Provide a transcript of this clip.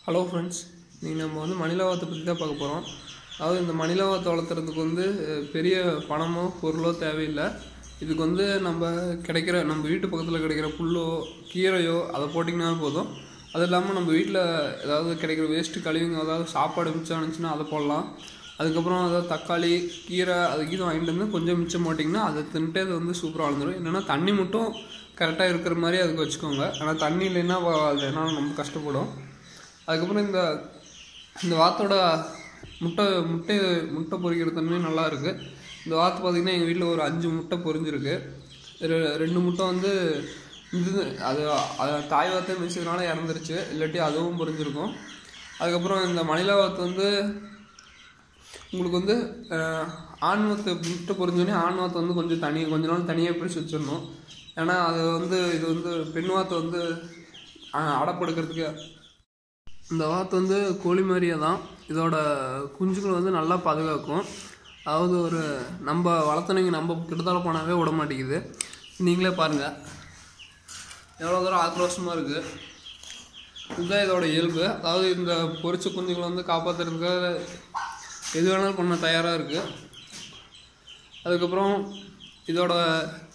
hello friends நீங்கள் நம்ம வந்து மணிலாவத்தை பற்றி தான் பார்க்க போகிறோம் அதாவது இந்த மணிலாவத்தை வளர்த்துறதுக்கு வந்து அஹ், பெரிய பணமோ பொருளோ தேவையில்லை இதுக்கு வந்து நம்ம கிடைக்கிற நம்ம வீட்டு பக்கத்தில் கிடைக்கிற புல்லோ கீரையோ அதை போட்டிங்கன்னா போதும் அது இல்லாமல் நம்ம வீட்டில் ஏதாவது கிடைக்கிற வேஸ்ட்டு கழிவுங்க ஏதாவது சாப்பாடு மிச்சம் இருந்துச்சுன்னா அதை போடலாம் அதுக்கப்புறம் அதாவது தக்காளி கீரை அது கீதை வாங்கிட்டு வந்து கொஞ்சம் மிச்சம் போட்டிங்கன்னா அதை தின்ட்டு அது வந்து சூப்பராக வளர்ந்துடும் என்னென்னா தண்ணி மட்டும் கரெக்டாக இருக்கிற மாதிரி அதுக்கு வச்சுக்கோங்க ஆனால் தண்ணி இல்லைன்னா வ- அது என்ன ரொம்ப கஷ்டப்படும் அதுக்கப்புறம் இந்த இந்த வாத்தோட முட்டை முட்டை முட்டை பொரிக்கிற தன்மை நல்லா இருக்கு இந்த வாத்து பார்த்திங்கன்னா எங்கள் வீட்டில் ஒரு அஞ்சு முட்டை பொரிஞ்சிருக்கு ரெ- ரெண்டு முட்டை வந்து இது அது அது தாய் வாத்தை மிச்சதுனால இறந்துருச்சு இல்லாட்டி அதுவும் பொரிஞ்சிருக்கும் அதுக்கப்புறம் இந்த மணிலா வாத்து வந்து உங்களுக்கு வந்து அஹ், ஆண் வாத்து முட்டை பொரிஞ்சோடனே ஆண் வாத்தை வந்து கொஞ்சம் தனி கொஞ்ச நாள் தனியாக பிரித்து வச்சிடணும் ஏன்னா அது வந்து இது வந்து பெண் வாத்தை வந்து அஹ், அடப்படுக்கிறதுக்கு இந்த வாத்து வந்து கோழி மாதிரியே தான் இதோட குஞ்சுகளை வந்து நல்லா பாதுகாக்கும் அதாவது ஒரு நம்ம வளர்த்தனைங்க நம்ம கிட்டத்தால போனாவே விட மாட்டேங்குது நீங்களே பாருங்கள் எவ்வளோ தூரம் ஆக்ரோஷமாக இருக்குது இதுதான் இதோட இயல்பு அதாவது இந்த பொரிச்ச குஞ்சுகளை வந்து காப்பாற்றுறதுக்காக எது வேணாலும் பண்ண தயாராக இருக்குது அதுக்கப்புறம் இதோட